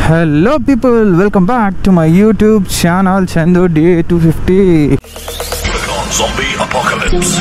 Hello people welcome back to my YouTube channel Chandu D two fifty Click on Zombie Apocalypse.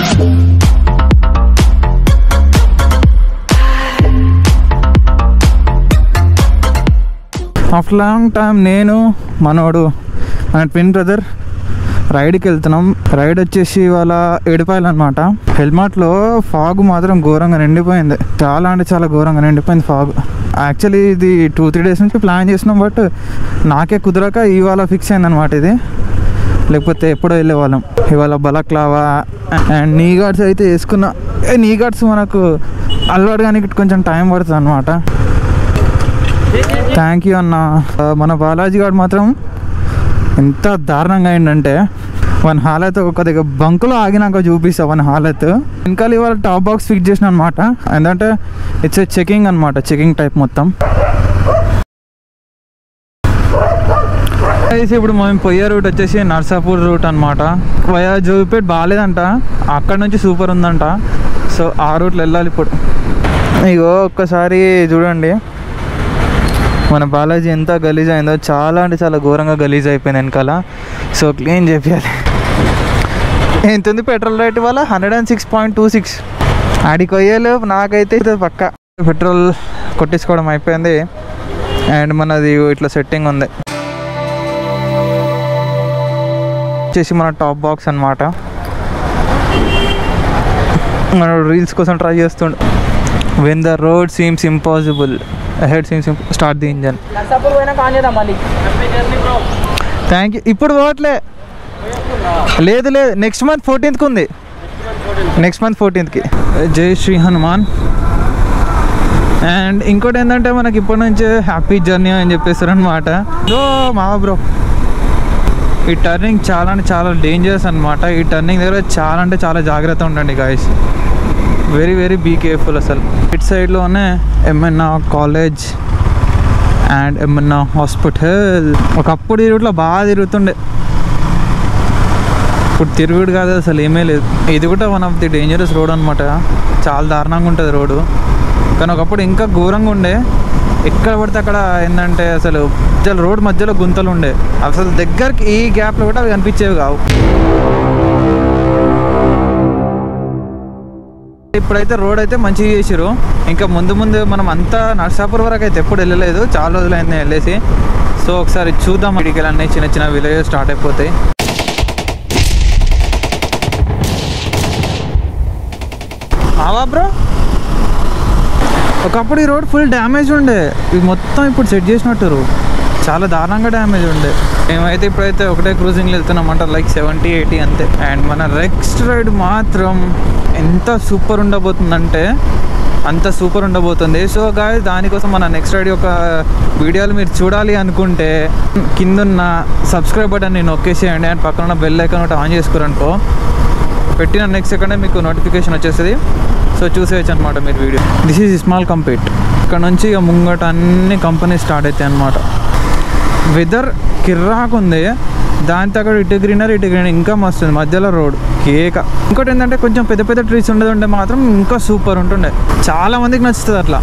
After long time నేను మనోడు మన twin brother రైడ్కి వెళ్తున్నాం ride వచ్చేసి ఇవాళ ఏడుపాయలు అనమాట హెల్మెట్లో ఫాగ్ మాత్రం ఘోరంగా నిండిపోయింది చాలా అంటే చాలా ఘోరంగా నిండిపోయింది ఫాగ్ యాక్చువల్లీ ఇది టూ త్రీ డేస్ నుంచి ప్లాన్ చేసినాం బట్ నాకే కుదరక ఇవాళ ఫిక్స్ అయింది అనమాట ఇది లేకపోతే ఎప్పుడో వెళ్ళేవాళ్ళం ఇవాళ బలక్లావా అండ్ నీ గార్డ్స్ అయితే వేసుకున్న ఏ నీ గార్డ్స్ మనకు అలవాటు కానీ కొంచెం టైం పడుతుంది అనమాట థ్యాంక్ యూ అన్న ఆ, మన బాలాజీ గారు మాత్రం ఎంత దారుణంగా అయిందంటే వన్ హాలత్ ఒక దగ్గర బంకులో ఆగినాక చూపిస్తా వన్ హాలత్ వెనకాల ఇవాళ టాప్ బాక్స్ ఫిక్స్ చేసిన అనమాట ఎందుకంటే ఇట్స్ చెకింగ్ అనమాట చెకింగ్ టైప్ మొత్తం అయితే ఇప్పుడు మేము పోయే రూట్ వచ్చేసి నర్సాపూర్ రూట్ అనమాట వయా జోగిపేట్ బాగాలేదంట అక్కడ నుంచి సూపర్ ఉందంట సో ఆ రూట్లో వెళ్ళాలి ఇప్పుడు ఇగో ఒక్కసారి చూడండి మన బాలాజీ ఎంత గలీజ్ అయిందో చాలా అంటే చాలా ఘోరంగా గలీజ్ అయిపోయింది వెనకాల సో క్లీన్ చేయాలి ఎంత ఉంది పెట్రోల్ రేట్ వల్ల hundred and six point two six ఆడికి పోయేలు నాకైతే ఇది పక్క పెట్రోల్ కొట్టించుకోవడం అయిపోయింది అండ్ మనది ఇట్లా సెట్టింగ్ ఉంది వచ్చేసి మన టాప్ బాక్స్ అన్నమాట మన రీల్స్ కోసం ట్రై చేస్తుండే when the road seems impossible head seems start the engine Narsapur పోయినా కాన్ చేద్దాం మళ్ళీ థ్యాంక్ యూ ఇప్పుడు పోవట్లే లేదు లేదు నెక్స్ట్ మంత్ ఫోర్టీన్త్కి ఉంది నెక్స్ట్ మంత్ ఫోర్టీన్త్కి జై శ్రీ హనుమాన్ అండ్ ఇంకోటి ఏంటంటే మనకి ఇప్పటి నుంచే హ్యాపీ జర్నీ అని చెప్పేస్తారు అనమాట బ్రో మా బ్రో ఈ టర్నింగ్ చాలా అంటే చాలా డేంజరస్ అనమాట ఈ టర్నింగ్ దగ్గర చాలా అంటే చాలా జాగ్రత్త ఉండండి guys very very be careful అసలు ఇట్ సైడ్లోనే MNR college and MNR hospital ఒకప్పుడు ఈ రూట్లో బాగా తిరుగుతుండే ఇప్పుడు తిరుగుడు కాదు అసలు ఏమీ లేదు ఇది కూడా one of the dangerous road అనమాట చాలా దారుణంగా ఉంటుంది రోడ్డు కానీ ఒకప్పుడు ఇంకా ఘోరంగా ఉండే ఎక్కడ పడితే అక్కడ ఏంటంటే అసలు మధ్యలో రోడ్ మధ్యలో గుంతలు ఉండే అసలు దగ్గరికి ఈ గ్యాప్లో కూడా అవి కనిపించేవి కావు ఇప్పుడైతే రోడ్ అయితే మంచిగా చేసిరు ఇంకా ముందు ముందు మనం అంతా నర్సాపూర్ వరకు అయితే ఎప్పుడు వెళ్ళలేదు చాలా రోజులైంది వెళ్ళేసి సో ఒకసారి చూద్దాం ఇడికి అన్నీ చిన్న చిన్న విలేజెస్ స్టార్ట్ అయిపోతాయి ఆవా బ్రో ఒకప్పుడు ఈ రోడ్ ఫుల్ డ్యామేజ్ ఉండే ఇది మొత్తం ఇప్పుడు సెట్ చేసినట్టు చాలా దారుణంగా డ్యామేజ్ ఉండే మేమైతే ఇప్పుడైతే ఒకటే క్రూజింగ్లో వెళ్తున్నామంట లైక్ సెవెంటీ ఎయిటీ అంతే అండ్ మన నెక్స్ట్ రైడ్ మాత్రం ఎంత సూపర్ ఉండబోతుందంటే అంత సూపర్ ఉండబోతుంది సో గాయ దానికోసం మన నెక్స్ట్ రైడ్ యొక్క వీడియోలు మీరు చూడాలి అనుకుంటే కిందున్న సబ్స్క్రైబ్ బటన్ నేను నొక్కేసేయండి అండ్ పక్కన బెల్ ఐకాన్ ఒకటి ఆన్ చేసుకోరనుకో పెట్టిన నెక్స్ట్ సెకండే మీకు నోటిఫికేషన్ వచ్చేస్తుంది సో చూసేయచ్చు అనమాట మీరు video this is small compete ఇక్కడ నుంచి ఇక ముంగట అన్ని కంపెనీ స్టార్ట్ అవుతాయి అనమాట వెదర్ కిర్రాకు ఉంది దాంతో అక్కడ ఇటు గ్రీనర్ ఇటు గ్రీనర్ ఇంకా మస్తు ఉంది మధ్యలో రోడ్ కేక ఇంకోటి ఏంటంటే కొంచెం పెద్ద పెద్ద ట్రీస్ ఉండేది ఉంటే మాత్రం ఇంకా సూపర్ ఉంటుండే చాలా మందికి నచ్చుతుంది అట్లా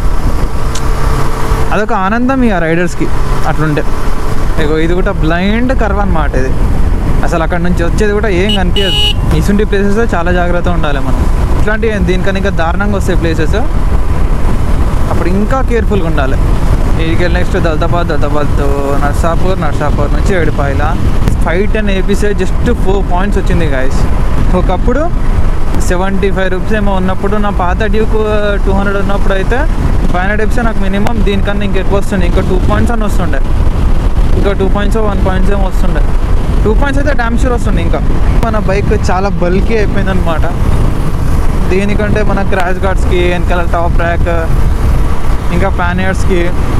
అదొక ఆనందం ఇక రైడర్స్కి అట్లుంటే ఇగో ఇది కూడా బ్లైండ్ కర్వ్ అనమాట ఇది అసలు అక్కడ నుంచి వచ్చేది కూడా ఏం కనిపించదు ఇసుంటి ప్లేసెస్ చాలా జాగ్రత్తగా ఉండాలి మనం ఇట్లాంటి దీనికన్నా ఇంకా దారుణంగా వస్తాయి ప్లేసెస్ అప్పుడు ఇంకా కేర్ఫుల్గా ఉండాలి ఇదికి నెక్స్ట్ దౌలతాబాద్ దౌలతాబాద్ నర్సాపూర్ నర్సాపూర్ నుంచి Edupayala five ten APC just four points వచ్చింది గాయస్ ఒకప్పుడు సెవెంటీ ఫైవ్ రూపీస్ ఏమో ఉన్నప్పుడు నా పాత డ్యూక్ టూ హండ్రెడ్ ఉన్నప్పుడు అయితే ఫైవ్ హండ్రెడ్ ఎపిసే నాకు మినిమం దీనికన్నా ఇంకా ఎక్కువ వస్తుంది ఇంకా టూ పాయింట్స్ అని వస్తుండే ఇంకా టూ పాయింట్స్ వన్ పాయింట్స్ ఏమో వస్తుండే టూ పాయింట్స్ అయితే డ్యామ్ షూర్ వస్తుంది ఇంకా మన బైక్ చాలా బల్కీ అయిపోయింది అనమాట దీనికంటే మన క్రాష్ గార్డ్స్కి వెనకాల టాప్ ర్యాక్ ఇంకా ప్యానియర్స్కి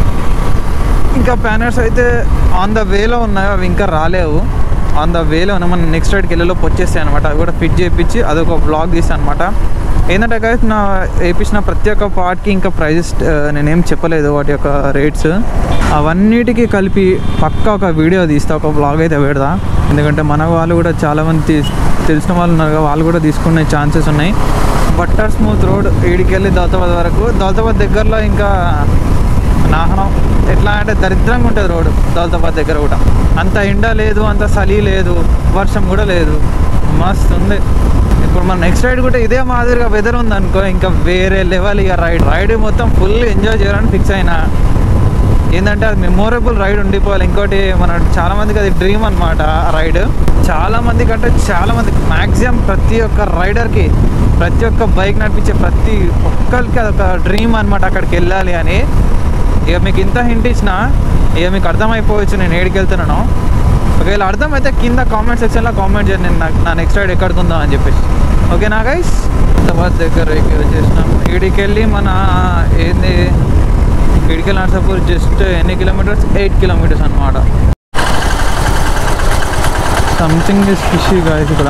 ఇంకా ప్యానర్స్ అయితే ఆన్ ద వేలో ఉన్నాయి అవి ఇంకా రాలేవు ఆన్ ద వేలో ఉన్నాయి మనం నెక్స్ట్ రైడ్కి వెళ్ళలోపు వచ్చేస్తాయి అనమాట అవి కూడా ఫిట్ చేయించి అదొక బ్లాగ్ తీసాను అనమాట ఏంటంటే guys, నా వేయించిన ప్రతి ఒక్క పార్ట్కి ఇంకా ప్రైజెస్ నేనేం చెప్పలేదు వాటి యొక్క రేట్స్ అవన్నిటికీ కలిపి పక్కా ఒక వీడియో తీస్తా ఒక బ్లాగ్ అయితే పెడతా ఎందుకంటే మన వాళ్ళు కూడా చాలామంది తీ- తెలిసిన వాళ్ళు ఉన్నారు కదా, వాళ్ళు కూడా తీసుకునే ఛాన్సెస్ ఉన్నాయి బట్టర్ స్మూత్ రోడ్ ఈడికి వెళ్ళి దౌలతాబాద్ వరకు దౌలతాబాద్ దగ్గరలో ఇంకా నాహనం ఎట్లా అంటే దరిద్రంగా ఉంటుంది రోడ్డు దౌలతాబాద్ దగ్గర కూడా అంత ఎండ లేదు అంత చలి లేదు వర్షం కూడా లేదు మస్తు ఉంది ఇప్పుడు మన నెక్స్ట్ రైడ్ కూడా ఇదే మాదిరిగా వెదర్ ఉంది అనుకో ఇంకా వేరే లెవెల్ ఇక రైడ్ రైడ్ మొత్తం ఫుల్ ఎంజాయ్ చేయాలని ఫిక్స్ అయినా ఏంటంటే అది మెమొరబుల్ రైడ్ ఉండిపోవాలి ఇంకోటి మన చాలా మందికి అది డ్రీమ్ అనమాట ఆ రైడ్ చాలా మందికి అంటే చాలా మంది మ్యాక్సిమం ప్రతి ఒక్క రైడర్కి ప్రతి ఒక్క బైక్ నడిపించే ప్రతి ఒక్కరికి అదొక డ్రీమ్ అనమాట అక్కడికి వెళ్ళాలి అని ఇక మీకు ఇంత హింట్ ఇచ్చిన ఇక మీకు అర్థమైపోవచ్చు నేను ఏడికి వెళ్తున్నాను ఒకవేళ అర్థమైతే కింద కామెంట్ సెక్షన్లో కామెంట్ చేయండి నేను నాకు నా నెక్స్ట్ రైడ్ ఎక్కడికి ఉందా అని చెప్పేసి ఓకేనా గైస్ హైదరాబాద్ దగ్గరకి వచ్చేసినాం ఈడికి వెళ్ళి మన ఏంది ఇడికల్ నర్సాపూర్ జస్ట్ ఎన్ని కిలోమీటర్స్ ఎయిట్ కిలోమీటర్స్ అనమాట సంథింగ్ ఇస్ ఫిషీ గాయస్ ఇక్కడ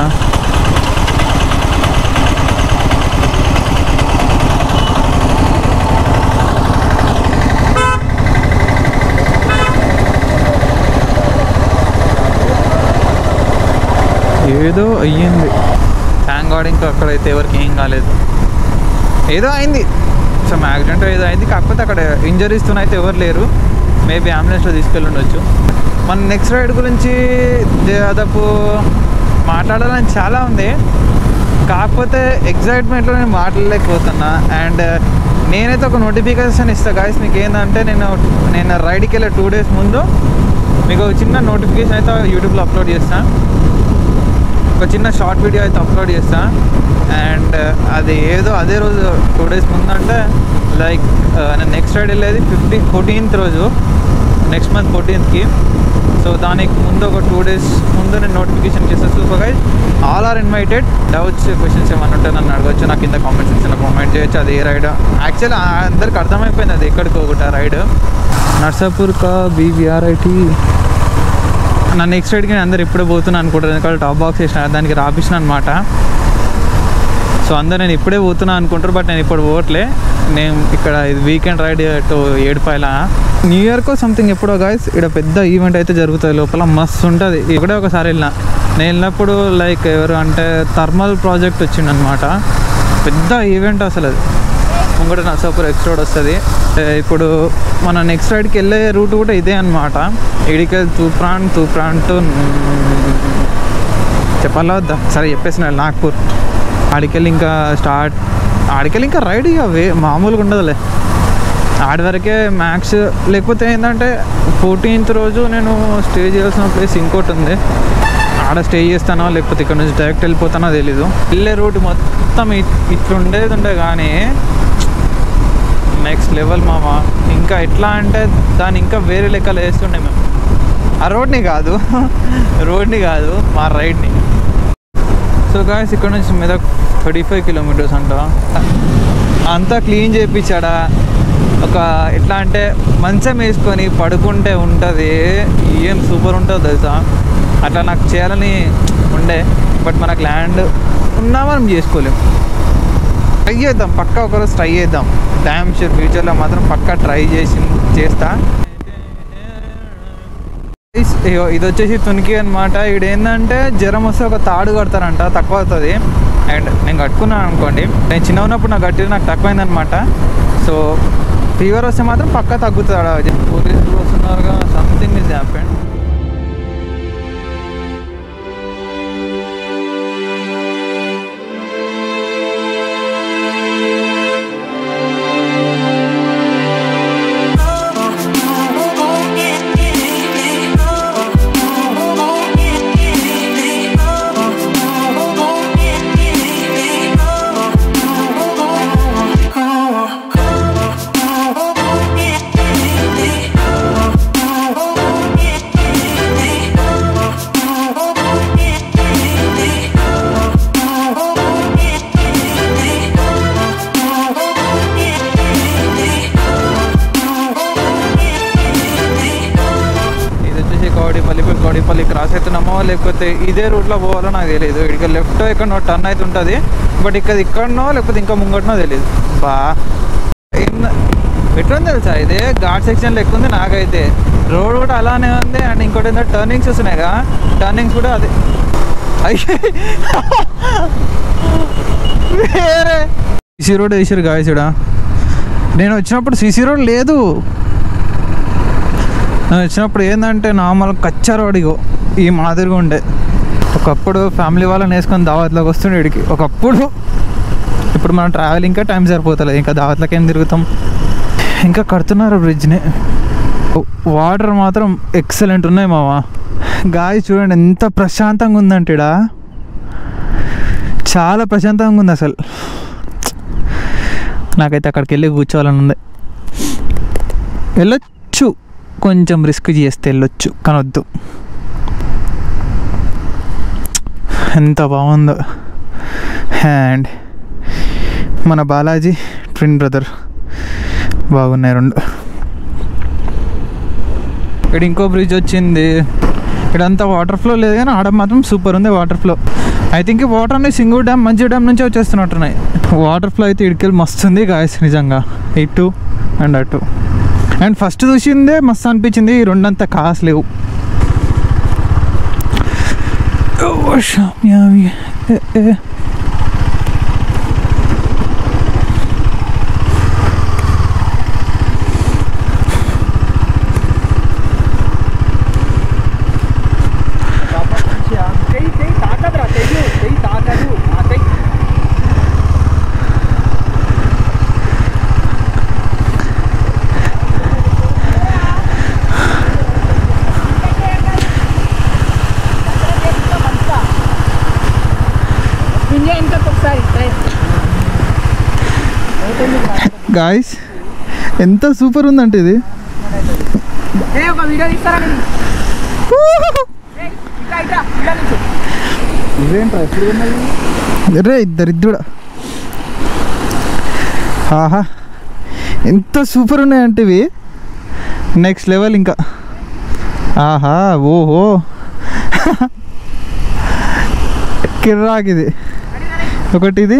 ఏదో అయ్యింది హ్యాంగ్ గాడ్ ఇంకా అక్కడైతే ఎవరికి ఏం కాలేదు ఏదో అయింది సో యాక్సిడెంట్ ఏదో అయింది కాకపోతే అక్కడ ఇంజరీస్తో అయితే ఎవరు లేరు మేబీ అంబులెన్స్లో తీసుకెళ్ళి ఉండొచ్చు మన నెక్స్ట్ రైడ్ గురించి దాదాపు మాట్లాడాలని చాలా ఉంది కాకపోతే ఎగ్జైట్మెంట్లో నేను మాట్లాడలేకపోతున్నా అండ్ నేనైతే ఒక నోటిఫికేషన్ ఇస్తాను గాయస్ మీకు ఏంటంటే నేను నేను రైడ్కి వెళ్ళే టూ డేస్ ముందు మీకు ఒక చిన్న నోటిఫికేషన్ అయితే యూట్యూబ్లో అప్లోడ్ చేస్తాను ఒక చిన్న షార్ట్ వీడియో అయితే అప్లోడ్ చేస్తా అండ్ అది ఏదో అదే రోజు టూ డేస్ ముందంటే లైక్ నేను నెక్స్ట్ రైడ్ వెళ్ళేది ఫిఫ్టీ ఫోర్టీన్త్ రోజు నెక్స్ట్ మంత్ ఫోర్టీన్త్కి సో దానికి ముందు ఒక టూ డేస్ ముందు నేను నోటిఫికేషన్ చేస్తాను super guys all are invited doubts questions ఏమైనా ఉంటే నన్ను అడగచ్చు నాకు కింద కామెంట్ సెక్షన్లో కామెంట్ చేయొచ్చు అది ఏ రైడ్ యాక్చువల్లీ అందరికి అర్థమైపోయింది అది ఎక్కడికి ఒకటి రైడ్ నర్సాపూర్ కా బీవీఆర్ఐటి నా నెక్స్ట్ రైడ్కి నేను అందరు ఇప్పుడే పోతున్నాను అనుకుంటారు ఎందుకంటే టాప్ బాక్స్ వేసిన దానికి రాపించిన అనమాట సో అందరు నేను ఇప్పుడే పోతున్నా అనుకుంటారు బట్ నేను ఇప్పుడు పోవట్లే నేను ఇక్కడ ఇది weekend ride to Edupayala new ఇయర్కో సంథింగ్ ఎప్పుడో గాయస్ ఇక్కడ పెద్ద ఈవెంట్ అయితే జరుగుతుంది లోపల మస్తు ఉంటుంది ఇక్కడే ఒకసారి వెళ్ళిన నేను వెళ్ళినప్పుడు లైక్ ఎవరు అంటే థర్మల్ ప్రాజెక్ట్ వచ్చిండనమాట పెద్ద ఈవెంట్ అసలు అది ముంగట నర్సాపూర్ ఎక్స్ రోడ్ వస్తుంది ఇప్పుడు మన నెక్స్ట్ రైడ్కి వెళ్ళే రూట్ కూడా ఇదే అనమాట ఇడికి తూప్రాన్ తూప్రాన్ టు చెప్పాలా వద్దా సరే చెప్పేసిన నాగ్పూర్ ఆడికెళ్ళి ఇంకా స్టార్ట్ ఆడికెళ్ళి ఇంకా రైడ్ ఇక వే మామూలుగా ఉండదులే ఆడి వరకే మ్యాక్స్ లేకపోతే ఏంటంటే ఫోర్టీన్త్ రోజు నేను స్టే చేయాల్సిన ప్లేస్ ఇంకోటి ఉంది ఆడ స్టే చేస్తానో లేకపోతే ఇక్కడ నుంచి డైరెక్ట్ వెళ్ళిపోతానో తెలీదు వెళ్ళే రూట్ మొత్తం ఇట్- ఇట్లుండేది ఉండే కానీ నెక్స్ట్ లెవెల్ మామ ఇంకా ఎట్లా అంటే దాన్ని ఇంకా వేరే లెక్కలు వేస్తుండే మేము ఆ రోడ్ని కాదు రోడ్ని కాదు మా రైడ్ని సో గాయస్ ఇక్కడ నుంచి మీద థర్టీ ఫైవ్ కిలోమీటర్స్ అంట అంతా క్లీన్ చేయించాడా ఒక ఎట్లా అంటే మంచం వేసుకొని పడుకుంటే ఉంటుంది ఏం సూపర్ ఉంటుందో తెలుసా అట్లా నాకు చేయాలని ఉండే బట్ మనకు ల్యాండ్ ఉన్నా మనం చేసుకోలేం ట్రై చేద్దాం పక్కా ఒకరోజు ట్రై చేద్దాం డ్యామ్ షూర్ ఫ్యూచర్లో మాత్రం పక్కా ట్రై చేసి చేస్తా ఇస్- ఇగో ఇది వచ్చేసి తునికి అనమాట ఇక్కడ ఏంటంటే జ్వరం వస్తే ఒక తాడు కడతారంట తక్కువ అవుతుంది అండ్ నేను కట్టుకున్నాను అనుకోండి నేను చిన్న ఉన్నప్పుడు నాకు కట్టిన నాకు తక్కువైందనమాట సో ఫీవర్ వస్తే మాత్రం పక్కా తగ్గుతుంది పోలీసులు వస్తున్నారుగా సంథింగ్ ఇస్ హ్యాపెండ్ ఇది వచ్చేసి కౌడిపల్లి ఇప్పుడు కౌడిపల్లి క్రాస్ అవుతున్నామో లేకపోతే ఇదే రూట్లో పోవాలో నాకు తెలియదు ఇక్కడ లెఫ్ట్ ఎక్కడనో టర్న్ అయితే ఉంటుంది బట్ ఇక్కడ ఇక్కడనో లేకపోతే ఇంకా ముంగటనో తెలియదు బా ఇన్- ఎట్లుంది తెలుసా ఇదే ఘాట్ సెక్షన్ లెక్క ఉంది నాకైతే రోడ్ కూడా అలానే ఉంది అండ్ ఇంకోటి ఏంటంటే టర్నింగ్స్ వస్తున్నాయిగా టర్నింగ్స్ కూడా అదే అయ్యే వేరే సిసి రోడ్ వేసారు గాయసుడా నేను వచ్చినప్పుడు సిసి రోడ్ లేదు నేను వచ్చినప్పుడు ఏంటంటే నార్మల్ కచ్చారు అడిగో ఈ మాదిరిగా ఉండే ఒకప్పుడు ఫ్యామిలీ వాళ్ళని వేసుకొని దావత్లోకి వస్తుండే ఇడికి ఒకప్పుడు ఇప్పుడు మనం ట్రావెల్ ఇంకా టైం సరిపోతలేదు ఇంకా దావత్లకి ఏం తిరుగుతాం ఇంకా కడుతున్నారు బ్రిడ్జ్ని వాటర్ మాత్రం ఎక్సలెంట్ ఉన్నాయి మావా గాయ చూడండి ఎంత ప్రశాంతంగా ఉందంటే ఈడ. చాలా ప్రశాంతంగా ఉంది అసలు నాకైతే అక్కడికి వెళ్ళి కూర్చోవాలని ఉంది వెళ్ళొచ్చు కొంచెం రిస్క్ చేస్తే వెళ్ళొచ్చు కానీ వద్దు ఎంత బాగుందో అండ్ మన బాలాజీ ట్విన్ బ్రదర్ బాగున్నాయి రెండు ఇక్కడ ఇంకో బ్రిడ్జ్ వచ్చింది ఇక్కడంతా వాటర్ ఫ్లో లేదు కానీ ఆడ మాత్రం సూపర్ ఉంది వాటర్ ఫ్లో ఐ థింక్ ఈ వాటర్ అన్ని సింగూర్ డ్యామ్ మంచి డ్యామ్ నుంచి వచ్చేస్తున్నట్టున్నాయి వాటర్ ఫ్లో అయితే ఇడికెళ్ళి మస్తు ఉంది గాయస్ నిజంగా ఇటు అండ్ అటు అండ్ ఫస్ట్ చూసిందే మస్తు అనిపించింది ఈ రెండంతా కాసలేవు ఓ, షామ్యావి. ఏ, ఏ. చెయ్యి చెయ్యి తాకదురా చెయ్యి చెయ్యి తాకదు ఆ చెయ్యి గాయస్ ఎంత సూపర్ ఉందంటే ఇది ఏ ఒక వీడియో తీస్తారా నేను ఏయ్, ఇట్లా ఇట్లా ఇలా నిల్చో. ఇదేంట్రా ఎప్పుడు రే ఇద్దరు ఇద్దరు ఆహా ఎంత సూపర్ ఉన్నాయంటే ఇవి నెక్స్ట్ లెవెల్ ఇంకా ఆహా ఓహో కిర్రాక్ ఇది ఒకటి ఇది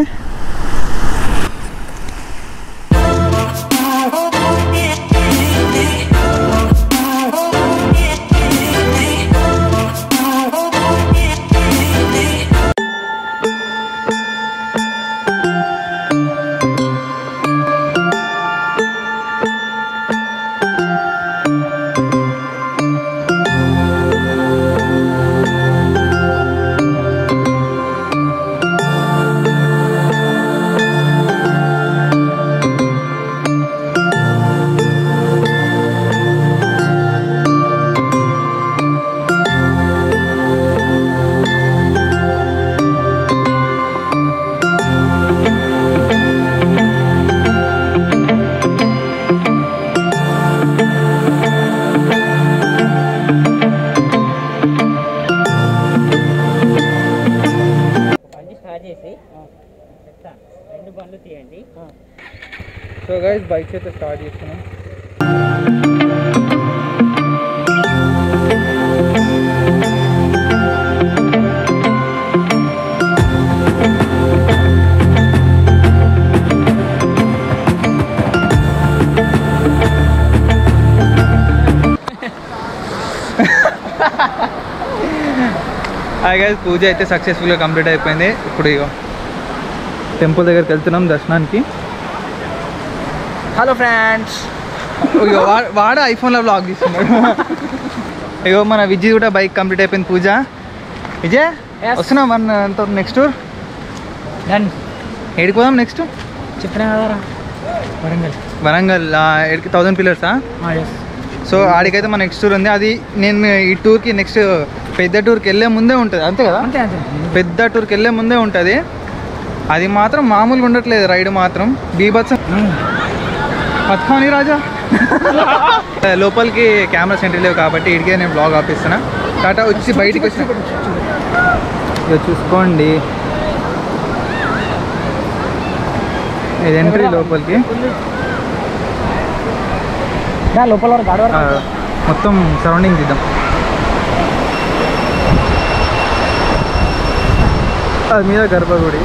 బండి స్టార్ట్ చేసి చెప్తా రెండు బండ్లు తీయండి సో గైస్ బైక్ అయితే స్టార్ట్ చేస్తున్నాం హాయ్ గైస్ పూజ అయితే సక్సెస్ఫుల్గా కంప్లీట్ అయిపోయింది ఇప్పుడు ఇగో టెంపుల్ దగ్గరికి వెళ్తున్నాం దర్శనానికి హలో ఫ్రెండ్స్ ఇగో వా- వాడు ఐఫోన్లో బ్లాగ్ తీస్తున్నాడు ఇగో మన విజయ్ కూడా బైక్ కంప్లీట్ అయిపోయింది పూజ విజయ్ Yes. వస్తున్నాం మన నెక్స్ట్ టూర్ డన్ ఏడికి పోదాం నెక్స్ట్ చెప్పినా కదరా వరంగల్ వరంగల్ ఏడికి థౌజండ్ పిల్లర్సా ఎస్ సో ఆడికైతే మన నెక్స్ట్ టూర్ ఉంది అది నేను ఈ టూర్కి నెక్స్ట్ పెద్ద టూర్కి వెళ్ళే ముందే ఉంటుంది అంతే కదా అంతే అంతే పెద్ద టూర్కి వెళ్ళే ముందే ఉంటుంది అది మాత్రం మామూలుగా ఉండట్లేదు రైడ్ మాత్రం బీభత్సం పత్కాని రాజా లోపలికి కెమెరా సెంటర్ లేవు కాబట్టి ఇడికే నేను బ్లాగ్ ఆపిస్తున్నా టాటా వచ్చి బయటికి వచ్చిన ఇక చూసుకోండి ఇది ఎంట్రీ లోపలికి దా లోపల వరకు గాడి ఆ, వరకు మొత్తం సరౌండింగ్ తీద్దాం అది మీద గర్భగుడి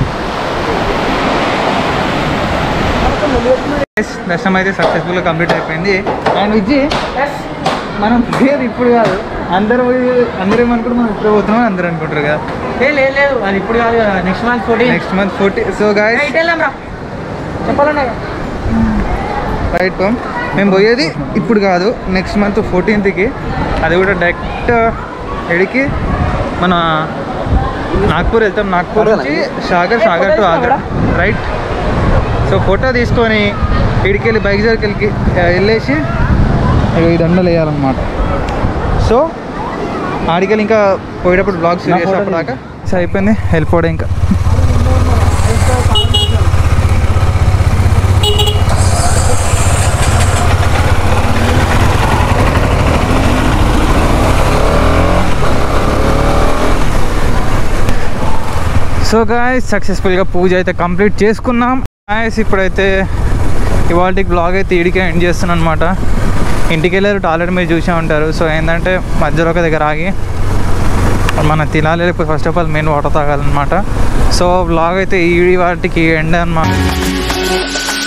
Yes, దర్శనం అయితే సక్సెస్ఫుల్గా కంప్లీట్ అయిపోయింది అండ్ విజ్జి మనం పేరు ఇప్పుడు కాదు అందరూ పోయి- అందరూ ఏమనుకుంటారు మనం ఇప్పుడు పోతున్నాం అందరూ అనుకుంటారు కదా ఏ లేదు లేదు అది ఇప్పుడు కాదు next month fourteen next month forty so guys ఇటు వెళ్ళాం రా చెప్పాలండి రైట్ పమ్ మేము పోయేది ఇప్పుడు కాదు నెక్స్ట్ మంత్ ఫోర్టీన్త్కి అది కూడా డైరెక్ట్ ఎడికి మన నాగ్పూర్ వెళ్తాం నాగ్పూర్ నుంచి Sagar Sagar to Agra right so photo తీసుకొని ఇడికి వెళ్ళి బైక్ దగ్గరికి వెళ్ళేసి ఇక ఈ దండలు వేయాలన్నమాట సో ఆడికెళ్ళి ఇంకా పోయేటప్పుడు బ్లాగ్స్ చేసేటప్పుడు దాకా సో అయిపోయింది వెళ్ళిపోవడం ఇంకా సో గాయస్ సక్సెస్ఫుల్గా పూజ అయితే కంప్లీట్ చేసుకున్నాం గాయస్ ఇప్పుడైతే ఇవాళకి బ్లాగ్ అయితే ఈడికే ఎండ్ చేస్తున్నాను అనమాట ఇంటికి వెళ్ళారు ఆల్రెడీ మీరు చూసే ఉంటారు సో ఏంటంటే మధ్యలో ఒక దగ్గర ఆగి మన తినాలి లేకపోతే first of all main water తాగాలన్నమాట సో బ్లాగ్ అయితే ఈ వాటికి ఎండ్ అనమాట